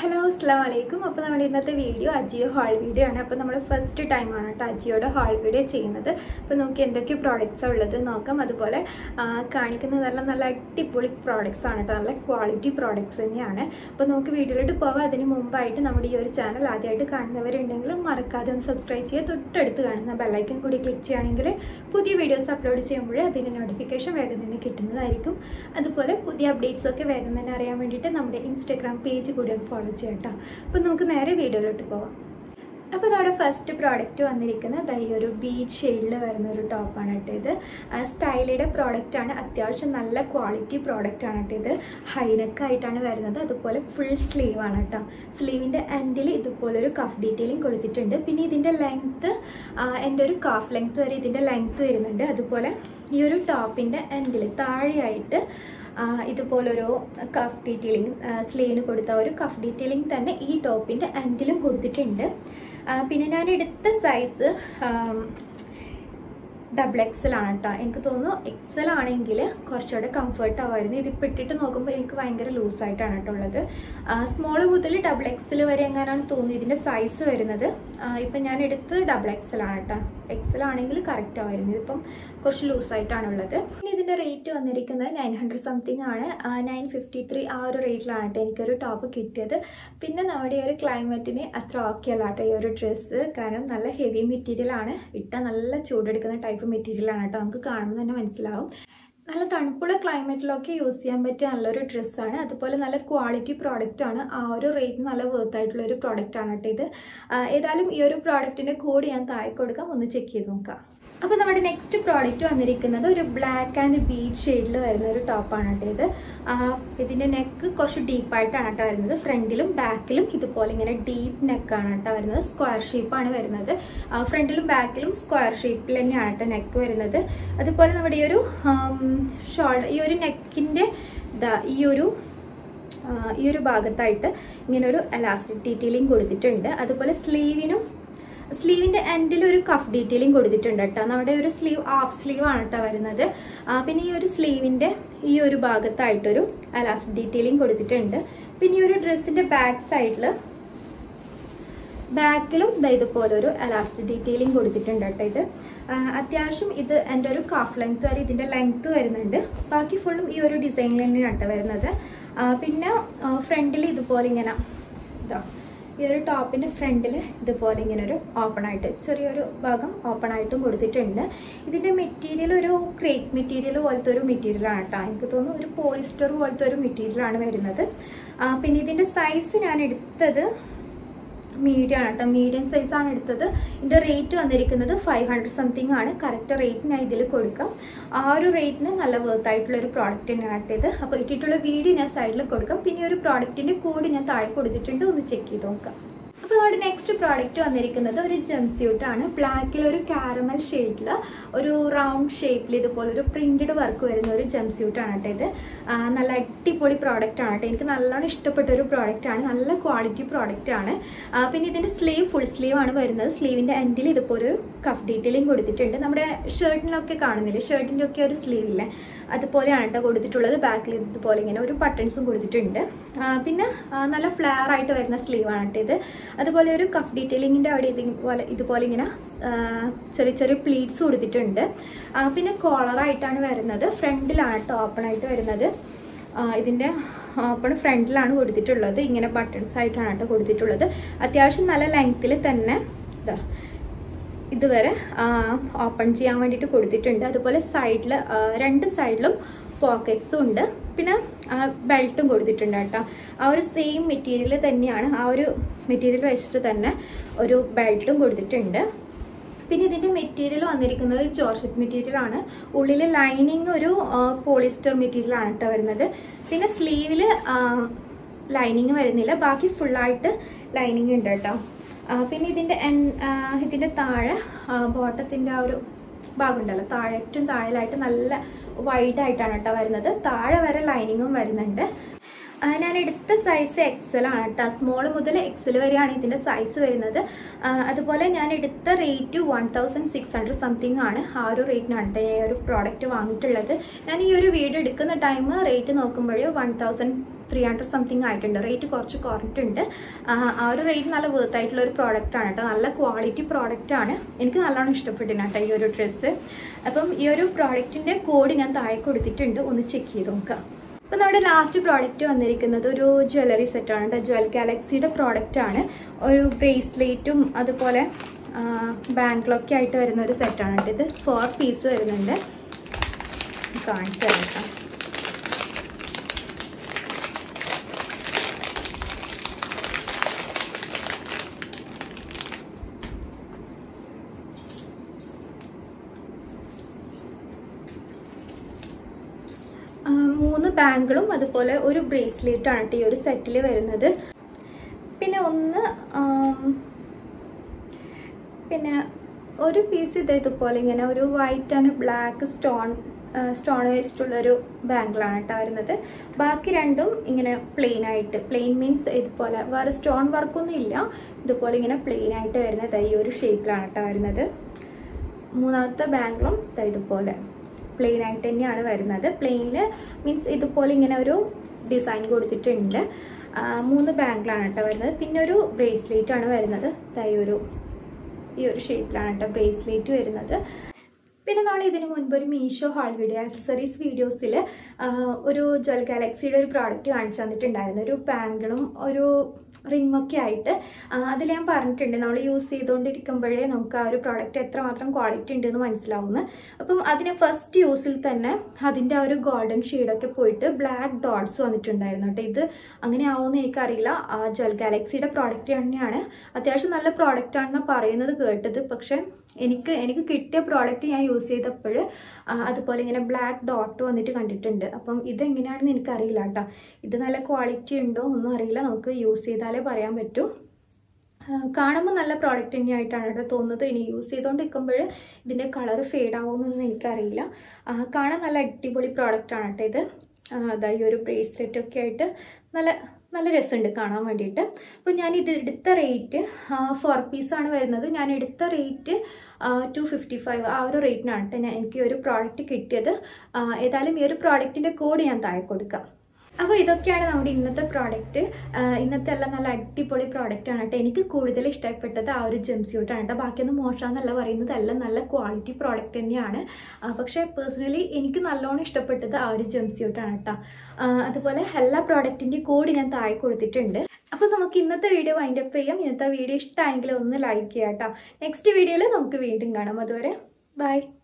hello അസ്സാം വലൈക്കും അപ്പോൾ നമ്മുടെ ഇന്നത്തെ വീഡിയോ അജിയോ ഹാൾ വീഡിയോ ആണ് അപ്പോൾ നമ്മൾ ഫസ്റ്റ് ടൈമാണ് കേട്ടോ അജിയോയുടെ ഹാൾ വീഡിയോ ചെയ്യുന്നത് അപ്പോൾ നോക്കി എന്തൊക്കെ പ്രോഡക്റ്റ്സാണ് ഉള്ളത് നോക്കാം അതുപോലെ ആ, കാണിക്കുന്നത് നല്ല നല്ല അടിപൊളി പ്രോഡക്റ്റ്സ് ആണ് കേട്ടോ നല്ല ക്വാളിറ്റി പ്രോഡക്റ്റ്സ് തന്നെയാണ് അപ്പോൾ നമുക്ക് വീഡിയോയിലോട്ട് പോവാം അതിന് മുമ്പായിട്ട് നമ്മുടെ ഈ ഒരു ചാനൽ ആദ്യമായിട്ട് കാണുന്നവരുണ്ടെങ്കിൽ മറക്കാതെ ഒന്ന് സബ്സ്ക്രൈബ് ചെയ്യുക തൊട്ടടുത്ത് കാണുന്ന ബെല്ലൈക്കൻ കൂടി ക്ലിക്ക് ചെയ്യുകയാണെങ്കിൽ പുതിയ വീഡിയോസ് അപ്ലോഡ് ചെയ്യുമ്പോൾ അതിൻ്റെ നോട്ടിഫിക്കേഷൻ വേഗം തന്നെ കിട്ടുന്നതായിരിക്കും അതുപോലെ പുതിയ അപ്ഡേറ്റ്സ് ഒക്കെ വേഗം തന്നെ അറിയാൻ വേണ്ടിയിട്ട് നമ്മുടെ ഇൻസ്റ്റാഗ്രാം പേജ് കൂടി ഒന്ന് ഫോളോ ചെയ്യാം കേട്ടോ അപ്പോൾ നമുക്ക് നേരെ വീഡിയോയിലോട്ട് പോവാം അപ്പോൾ നമ്മുടെ ഫസ്റ്റ് പ്രോഡക്റ്റ് വന്നിരിക്കുന്നത് ദാ ഈ ഒരു ബീച്ച് ഷെയ്ഡിൽ വരുന്ന ഒരു ടോപ്പാണ് കേട്ടോ ഇത് സ്റ്റൈലിയുടെ പ്രോഡക്റ്റ് ആണ് അത്യാവശ്യം നല്ല ക്വാളിറ്റി പ്രോഡക്റ്റ് ആണ് കേട്ടോ ഇത് ഹൈനെക്ക് ആയിട്ടാണ് വരുന്നത് അതുപോലെ ഫുൾ സ്ലീവ് ആണ് കേട്ടോ സ്ലീവിൻ്റെ എൻഡിൽ ഇതുപോലൊരു കഫ് ഡീറ്റെയിലിംഗ് കൊടുത്തിട്ടുണ്ട് പിന്നെ ഇതിൻ്റെ ലെങ്ത്ത് എൻ്റെ ഒരു കാഫ് ലെങ്ത്ത് വരെ ഇതിൻ്റെ ലെങ്ത്ത് വരുന്നുണ്ട് അതുപോലെ ഈ ഒരു ടോപ്പിൻ്റെ എൻഡിൽ താഴെയായിട്ട് ആ, ഇതുപോലൊരു കഫ് ഡീറ്റെയിലിംഗ് സ്ലീവിന് കൊടുത്ത ഒരു കഫ് ഡീറ്റെയിലിംഗ് തന്നെ ഈ ടോപ്പിൻ്റെ എൻഡിലും കൊടുത്തിട്ടുണ്ട് ആ, പിന്നെ ഞാൻ എടുത്ത സൈസ് ഡബിൾ എക്സൽ ആണ് കേട്ടോ എനിക്ക് തോന്നുന്നു എക്സൽ ആണെങ്കിൽ കുറച്ചുകൂടെ കംഫർട്ട് ആവുമായിരുന്നു ഇതിപ്പോൾ ഇട്ടിട്ട് നോക്കുമ്പോൾ എനിക്ക് ഭയങ്കര ലൂസായിട്ടാണ് കേട്ടോ ഉള്ളത് സ്മോൾ മുതൽ ഡബിൾ എക്സൽ വരെ എങ്ങനെയാണ് തോന്നുന്നത് ഇതിൻ്റെ സൈസ് വരുന്നത് ഇപ്പം ഞാൻ എടുത്തത് ഡബിൾ എക്സൽ ആണ് കേട്ടോ എക്സൽ ആണെങ്കിൽ കറക്റ്റ് ആവുമായിരുന്നു ഇതിപ്പം കുറച്ച് ലൂസായിട്ടാണ് ഉള്ളത് ഇനി ഇതിൻ്റെ റേറ്റ് വന്നിരിക്കുന്നത് നയൻ ഹൺഡ്രഡ് സംതിങ് ആണ് നയൻ ഫിഫ്റ്റി ത്രീ ആ ഒരു റേറ്റിലാണ് കേട്ടോ എനിക്കൊരു ടോപ്പ് കിട്ടിയത് പിന്നെ നമ്മുടെ ഈ ഒരു ക്ലൈമറ്റിന് അത്ര ഓക്കെ അല്ല കേട്ടോ ഈ ഒരു ഡ്രസ്സ് കാരണം നല്ല ഹെവി മെറ്റീരിയൽ ആണ് ഇട്ടാൽ നല്ല ചൂടെടുക്കുന്ന ടൈപ്പ് മെറ്റീരിയൽ ആണ് കേട്ടോ നമുക്ക് കാണുമ്പോൾ തന്നെ മനസ്സിലാവും നല്ല തണുപ്പുള്ള ക്ലൈമറ്റിലൊക്കെ യൂസ് ചെയ്യാൻ പറ്റിയ നല്ലൊരു ഡ്രസ്സാണ് അതുപോലെ നല്ല ക്വാളിറ്റി പ്രോഡക്റ്റ് ആണ് ആ ഒരു റേറ്റ് നല്ല വർത്ത് ആയിട്ടുള്ള ഒരു പ്രോഡക്റ്റ് ആണ് കേട്ടോ ഇത് ആ, ഏതായാലും ഈ ഒരു പ്രോഡക്റ്റിൻ്റെ കോഡ് ഞാൻ താഴെ കൊടുക്കാം ഒന്ന് ചെക്ക് ചെയ്ത് നോക്കാം അപ്പോൾ നമ്മുടെ നെക്സ്റ്റ് പ്രോഡക്റ്റ് വന്നിരിക്കുന്നത് ഒരു ബ്ലാക്ക് ആൻഡ് ബീച്ച് ഷെയ്ഡിൽ വരുന്ന ഒരു ടോപ്പാണ് കേട്ടോ ഇത് ആ, ഇതിൻ്റെ നെക്ക് കുറച്ച് ഡീപ്പായിട്ടാണ് കേട്ടോ വരുന്നത് ഫ്രണ്ടിലും ബാക്കിലും ഇതുപോലെ ഇങ്ങനെ ഡീപ്പ് നെക്കാണ് കേട്ടോ വരുന്നത് സ്ക്വയർ ഷേപ്പാണ് വരുന്നത് ഫ്രണ്ടിലും ബാക്കിലും സ്ക്വയർ ഷേപ്പിൽ തന്നെയാണ് കേട്ടോ നെക്ക് വരുന്നത് അതുപോലെ നമ്മുടെ ഈ ഒരു ഷോൾ ഈ ഒരു നെക്കിൻ്റെ ഇതാ ഈ ഒരു ആ, ഈ ഒരു ഭാഗത്തായിട്ട് ഇങ്ങനെ ഒരു എലാസ്റ്റിക് ഡീറ്റെയിലിംഗ് കൊടുത്തിട്ടുണ്ട് അതുപോലെ സ്ലീവിനും സ്ലീവിൻ്റെ എൻഡിൽ ഒരു കഫ് ഡീറ്റെയിലിംഗ് കൊടുത്തിട്ടുണ്ട് കേട്ടോ നമ്മുടെ ഒരു സ്ലീവ് ഹാഫ് സ്ലീവ് ആണ് കേട്ടോ വരുന്നത് ആ, പിന്നെ ഈ ഒരു സ്ലീവിൻ്റെ ഈ ഒരു ഭാഗത്തായിട്ടൊരു എലാസ്റ്റിക് ഡീറ്റെയിലിംഗ് കൊടുത്തിട്ടുണ്ട് പിന്നെ ഈ ഒരു ഡ്രസ്സിൻ്റെ ബാക്ക് സൈഡിൽ ബാക്കിലും ഇതാ ഇതുപോലെ ഒരു എലാസ്റ്റിക് ഡീറ്റെയിലിംഗ് കൊടുത്തിട്ടുണ്ട് കേട്ടോ ഇത് ആ, അത്യാവശ്യം ഇത് എൻ്റെ ഒരു കാഫ് ലെങ്ത് വരെ ഇതിൻ്റെ ലെങ്ത് വരുന്നുണ്ട് ബാക്കി ഫുള്ളും ഈ ഒരു ഡിസൈനിൽ തന്നെയാണ് കേട്ടോ വരുന്നത് ആ, പിന്നെ ഫ്രണ്ടിൽ ഇതുപോലെ ഇങ്ങനെ ഇതാ ഈ ഒരു ടോപ്പിൻ്റെ ഫ്രണ്ടിൽ ഇതുപോലെ ഇങ്ങനെ ഒരു ഓപ്പൺ ആയിട്ട് ചെറിയൊരു ഭാഗം ഓപ്പൺ ആയിട്ടും കൊടുത്തിട്ടുണ്ട് ഇതിൻ്റെ മെറ്റീരിയൽ ഒരു ക്രേപ്പ് മെറ്റീരിയൽ പോലത്തെ ഒരു മെറ്റീരിയലാണ് കേട്ടോ എനിക്ക് തോന്നുന്നു ഒരു പോളിസ്റ്റർ പോലത്തെ ഒരു മെറ്റീരിയലാണ് വരുന്നത് ആ, പിന്നെ ഇതിൻ്റെ സൈസ് ഞാൻ എടുത്തത് മീഡിയം ആണ് കേട്ടോ മീഡിയം സൈസ് ആണ് എടുത്തത് ഇതിൻ്റെ റേറ്റ് വന്നിരിക്കുന്നത് ഫൈവ് ഹൺഡ്രഡ് സംതിങ് ആണ് കറക്റ്റ് റേറ്റ് ഞാൻ ഇതിൽ കൊടുക്കാം ആ ഒരു റേറ്റിന് നല്ല വർത്ത് ആയിട്ടുള്ള ഒരു പ്രോഡക്റ്റ് തന്നെയാണ് കേട്ടോ ഇത് അപ്പോൾ ഇട്ടിട്ടുള്ള വീഡിയോ ഞാൻ സൈഡിൽ കൊടുക്കാം പിന്നെ ഈ ഒരു പ്രോഡക്റ്റിൻ്റെ കോഡ് ഞാൻ താഴെ കൊടുത്തിട്ടുണ്ട് ഒന്ന് ചെക്ക് ചെയ്ത് നോക്കാം അപ്പോൾ നമ്മുടെ നെക്സ്റ്റ് പ്രോഡക്റ്റ് വന്നിരിക്കുന്നത് ഒരു ജംസ്യൂട്ട് ആണ് ബ്ലാക്കിൽ ഒരു കാരമൽ ഷെയ്ഡിൽ ഒരു റൗണ്ട് ഷേപ്പിൽ ഇതുപോലെ ഒരു പ്രിന്റഡ് വർക്ക് വരുന്ന ഒരു ജംസ്യൂട്ട് ആണ് കേട്ടോ ഇത് ആ, നല്ല അടിപൊളി പ്രോഡക്റ്റ് ആണ് കേട്ടോ എനിക്ക് നല്ലോണം ഇഷ്ടപ്പെട്ട ഒരു പ്രോഡക്റ്റ് ആണ് നല്ല ക്വാളിറ്റി പ്രോഡക്റ്റ് ആണ് ആ, പിന്നെ ഇതിൻ്റെ സ്ലീവ് ഫുൾ സ്ലീവ് ആണ് വരുന്നത് സ്ലീവിൻ്റെ എൻഡിൽ ഇതുപോലെ ഒരു കഫ് ഡീറ്റെയിലിംഗ് കൊടുത്തിട്ടുണ്ട് നമ്മുടെ ഷർട്ടിനൊക്കെ കാണുന്നില്ലേ ഷർട്ടിൻ്റെ ഒക്കെ ഒരു സ്ലീവ് ഇല്ലേ അതുപോലെയാണ് കേട്ടോ കൊടുത്തിട്ടുള്ളത് ബാക്കിൽ ഇതുപോലെ ഇങ്ങനെ ഒരു ബട്ടൺസും കൊടുത്തിട്ടുണ്ട് ആ, പിന്നെ ആ, നല്ല ഫ്ലെയർ ആയിട്ട് വരുന്ന സ്ലീവാണ് കേട്ടോ ഇത് അതുപോലെ ഒരു കഫ് ഡീറ്റെയിലിങ്ങിൻ്റെ അവിടെ ഇതുപോലെ ഇതുപോലെ ഇങ്ങനെ ആ, ചെറിയ ചെറിയ പ്ലീറ്റ്സ് കൊടുത്തിട്ടുണ്ട് ആ, പിന്നെ കോളറായിട്ടാണ് വരുന്നത് ഫ്രണ്ടിലാണ് കേട്ടോ ഓപ്പൺ ആയിട്ട് വരുന്നത് ആ, ഇതിൻ്റെ ഓപ്പൺ ഫ്രണ്ടിലാണ് കൊടുത്തിട്ടുള്ളത് ഇങ്ങനെ ബട്ടൺസ് ആയിട്ടാണ് കേട്ടോ കൊടുത്തിട്ടുള്ളത് അത്യാവശ്യം നല്ല ലെങ്ത്തിൽ തന്നെ ഇതാ ഇതുവരെ ഓപ്പൺ ചെയ്യാൻ വേണ്ടിയിട്ട് കൊടുത്തിട്ടുണ്ട് അതുപോലെ സൈഡിൽ രണ്ട് സൈഡിലും പോക്കറ്റ്സും ഉണ്ട് പിന്നെ ബെൽറ്റും കൊടുത്തിട്ടുണ്ട് കേട്ടോ ആ ഒരു സെയിം മെറ്റീരിയൽ തന്നെയാണ് ആ ഒരു മെറ്റീരിയൽ വെച്ചിട്ട് തന്നെ ഒരു ബെൽറ്റും കൊടുത്തിട്ടുണ്ട് പിന്നെ ഇതിൻ്റെ മെറ്റീരിയൽ വന്നിരിക്കുന്നത് ജോർജറ്റ് മെറ്റീരിയൽ ആണ് ഉള്ളിൽ ലൈനിങ് ഒരു പോളിസ്റ്റർ മെറ്റീരിയൽ ആണ് കേട്ടോ വരുന്നത് പിന്നെ സ്ലീവിൽ ലൈനിങ് വരുന്നില്ല ബാക്കി ഫുള്ളായിട്ട് ലൈനിങ് ഉണ്ട് കേട്ടോ ആ, പിന്നെ ഇതിൻ്റെ എൻ ഇതിൻ്റെ താഴെ ബോട്ടത്തിൻ്റെ ആ ഒരു ഭാഗമുണ്ടല്ലോ താഴെ ഏറ്റവും താഴെയായിട്ട് നല്ല വൈഡ് ആയിട്ടാണ് കേട്ടോ വരുന്നത് താഴെ വരെ ലൈനിങ്ങും വരുന്നുണ്ട് ആ, ഞാൻ എടുത്ത സൈസ് എക്സൽ ആണ് കേട്ടോ സ്മോൾ മുതൽ എക്സൽ വരെയാണ് ഇതിൻ്റെ സൈസ് വരുന്നത് ആ, അതുപോലെ ഞാൻ എടുത്ത rate one thousand six hundred something ആണ് ആ ഒരു റേറ്റിനാണ് കേട്ടോ ഈ ഒരു പ്രോഡക്റ്റ് വാങ്ങിയിട്ടുള്ളത് ഞാൻ ഈ ഒരു വീഡിയോ എടുക്കുന്ന ടൈം റേറ്റ് നോക്കുമ്പോൾ one thousand three hundred something ആയിട്ടുണ്ട് റേറ്റ് കുറച്ച് കുറഞ്ഞിട്ടുണ്ട് ആ ആ ഒരു റേറ്റ് നല്ല വേർത്ത് ആയിട്ടുള്ള ഒരു പ്രോഡക്റ്റ് ആണ് കേട്ടോ നല്ല ക്വാളിറ്റി പ്രോഡക്റ്റ് ആണ് എനിക്ക് നല്ലോണം ഇഷ്ടപ്പെട്ടിന് കേട്ടോ ഈ ഒരു ഡ്രസ്സ് അപ്പം ഈ ഒരു പ്രോഡക്റ്റിൻ്റെ കോഡ് ഞാൻ താഴെ കൊടുത്തിട്ടുണ്ട് ഒന്ന് ചെക്ക് ചെയ്ത് നോക്കാം അപ്പോൾ നമ്മുടെ ലാസ്റ്റ് പ്രോഡക്റ്റ് വന്നിരിക്കുന്നത് ഒരു ജ്വല്ലറി സെറ്റാണ് കേട്ടോ ജ്വൽ ഗാലക്സിയുടെ പ്രോഡക്റ്റ് ആണ് ഒരു ബ്രേസ്ലെറ്റും അതുപോലെ ബാങ്കിലൊക്കെ ആയിട്ട് വരുന്ന ഒരു സെറ്റാണ് കേട്ടോ ഇത് ഫോർ പീസ് വരുന്നുണ്ട് കാണിച്ചു തരാം കേട്ടോ ആ, മൂന്ന് ബാങ്കിളും അതുപോലെ ഒരു ബ്രേസ്ലെറ്റാണ് കേട്ടോ ഈ ഒരു സെറ്റിൽ വരുന്നത് പിന്നെ ഒന്ന് ആം, പിന്നെ ഒരു പീസ് ഇത് ഇതുപോലെ ഇങ്ങനെ ഒരു white and black stone stone വെച്ചിട്ടുള്ളൊരു ബാങ്കിളാണ് കേട്ടോ വരുന്നത് ബാക്കി രണ്ടും ഇങ്ങനെ പ്ലെയിൻ ആയിട്ട് പ്ലെയിൻ മീൻസ് ഇതുപോലെ വേറെ സ്റ്റോൺ വർക്കൊന്നും ഇല്ല ഇതുപോലെ ഇങ്ങനെ പ്ലെയിൻ ആയിട്ട് വരുന്നത് ഈ ഒരു ഷേപ്പിലാണ് കേട്ടോ വരുന്നത് മൂന്നാമത്തെ ബാങ്കിളും ദാ ഇതുപോലെ പ്ലെയിൻ ആയിട്ട് തന്നെയാണ് വരുന്നത് പ്ലെയിനിൽ മീൻസ് ഇതുപോലെ ഇങ്ങനെ ഒരു ഡിസൈൻ കൊടുത്തിട്ടുണ്ട് ആ, മൂന്ന് ബാങ്കിളാണ് കേട്ടോ വരുന്നത് പിന്നെ ഒരു ബ്രേസ്ലെറ്റ് ആണ് വരുന്നത് ദാ ഈ ഒരു ഈ ഒരു ഷേപ്പിലാണ് കേട്ടോ ബ്രേസ്ലെറ്റ് വരുന്നത് പിന്നെ നമ്മൾ ഇതിന് മുൻപ് ഒരു മീഷോ ഹാൾ വീഡിയോ ആക്സസറീസ് വീഡിയോസിൽ ഒരു ജ്വൽ ഗാലക്സിയുടെ ഒരു പ്രോഡക്റ്റ് കാണിച്ചു തന്നിട്ടുണ്ടായിരുന്നു ഒരു ബാങ്കിളും ഒരു റിങ്ങൊക്കെ ആയിട്ട് അതിൽ ഞാൻ പറഞ്ഞിട്ടുണ്ട് നമ്മൾ യൂസ് ചെയ്തുകൊണ്ടിരിക്കുമ്പോഴേ നമുക്ക് ആ ഒരു പ്രോഡക്റ്റ് എത്രമാത്രം ക്വാളിറ്റി ഉണ്ടെന്ന് മനസ്സിലാവുന്നു അപ്പം അതിന് ഫസ്റ്റ് യൂസിൽ തന്നെ അതിൻ്റെ ആ ഒരു ഗോൾഡൻ ഷെയ്ഡൊക്കെ പോയിട്ട് ബ്ലാക്ക് ഡോട്ട്സ് വന്നിട്ടുണ്ടായിരുന്നു കേട്ടോ ഇത് അങ്ങനെ ആവുമെന്ന് എനിക്കറിയില്ല ആ ജ്വൽ ഗാലക്സിയുടെ പ്രോഡക്റ്റ് തന്നെയാണ് അത്യാവശ്യം നല്ല പ്രോഡക്റ്റ് ആണെന്ന് പറയുന്നത് കേട്ടത് പക്ഷേ എനിക്ക് എനിക്ക് കിട്ടിയ പ്രോഡക്റ്റ് ഞാൻ യൂസ് ചെയ്തപ്പോൾ അതുപോലെ ഇങ്ങനെ ബ്ലാക്ക് ഡോട്ട് വന്നിട്ട് കണ്ടിട്ടുണ്ട് അപ്പം ഇതെങ്ങനെയാണെന്ന് എനിക്കറിയില്ല കേട്ടോ ഇത് നല്ല ക്വാളിറ്റി ഉണ്ടോ ഒന്നും അറിയില്ല നമുക്ക് യൂസ് ചെയ്താലേ പറയാൻ പറ്റൂ കാണുമ്പോൾ നല്ല പ്രോഡക്റ്റ് തന്നെയായിട്ടാണ് കേട്ടോ തോന്നുന്നത് ഇനി യൂസ് ചെയ്തുകൊണ്ടിരിക്കുമ്പോൾ ഇതിൻ്റെ കളർ ഫെയ്ഡ് ആവുമെന്നൊന്നും എനിക്കറിയില്ല ആ, കാണാൻ നല്ല അടിപൊളി പ്രോഡക്റ്റാണ് കേട്ടോ ഇത് ആ, അതാ ഈ ഒരു ബ്രേസ്ലെറ്റ് ഒക്കെ ആയിട്ട് നല്ല നല്ല രസമുണ്ട് കാണാൻ വേണ്ടിയിട്ട് അപ്പോൾ ഞാൻ ഇത് എടുത്ത റേറ്റ് ഫോർ പീസാണ് വരുന്നത് ഞാൻ എടുത്ത റേറ്റ് ടു ഫിഫ്റ്റി ഫൈവ് ആ ഒരു റേറ്റിനാണ് കേട്ടോ ഞാൻ എനിക്ക് ഈ ഒരു പ്രോഡക്റ്റ് കിട്ടിയത് ആ, ഏതായാലും ഈ ഒരു പ്രോഡക്റ്റിൻ്റെ കോഡ് ഞാൻ താഴെ കൊടുക്കാം അപ്പോൾ ഇതൊക്കെയാണ് നമ്മുടെ ഇന്നത്തെ പ്രോഡക്റ്റ് ഇന്നത്തെ എല്ലാം നല്ല അടിപൊളി പ്രോഡക്റ്റ് ആണ് കേട്ടോ എനിക്ക് കൂടുതൽ ഇഷ്ടപ്പെട്ടത് ആ ഒരു ജംസ്യൂട്ടാണ് കേട്ടോ ബാക്കിയൊന്നും മോശമെന്നല്ല പറയുന്നത് എല്ലാം നല്ല ക്വാളിറ്റി പ്രോഡക്റ്റ് തന്നെയാണ് ആ, പക്ഷേ പേഴ്സണലി എനിക്ക് നല്ലോണം ഇഷ്ടപ്പെട്ടത് ആ ഒരു ജംസ്യൂട്ടാണ് കേട്ടോ ആ, അതുപോലെ എല്ലാ പ്രോഡക്റ്റിൻ്റെ കോഡ് ഞാൻ താഴെ കൊടുത്തിട്ടുണ്ട് അപ്പോൾ നമുക്ക് ഇന്നത്തെ വീഡിയോ വൈൻഡപ്പ് ചെയ്യാം ഇന്നത്തെ വീഡിയോ ഇഷ്ടമായെങ്കിൽ ഒന്ന് ലൈക്ക് ചെയ്യാം കേട്ടോ നെക്സ്റ്റ് വീഡിയോയിൽ നമുക്ക് വീണ്ടും കാണാം അതുവരെ ബൈ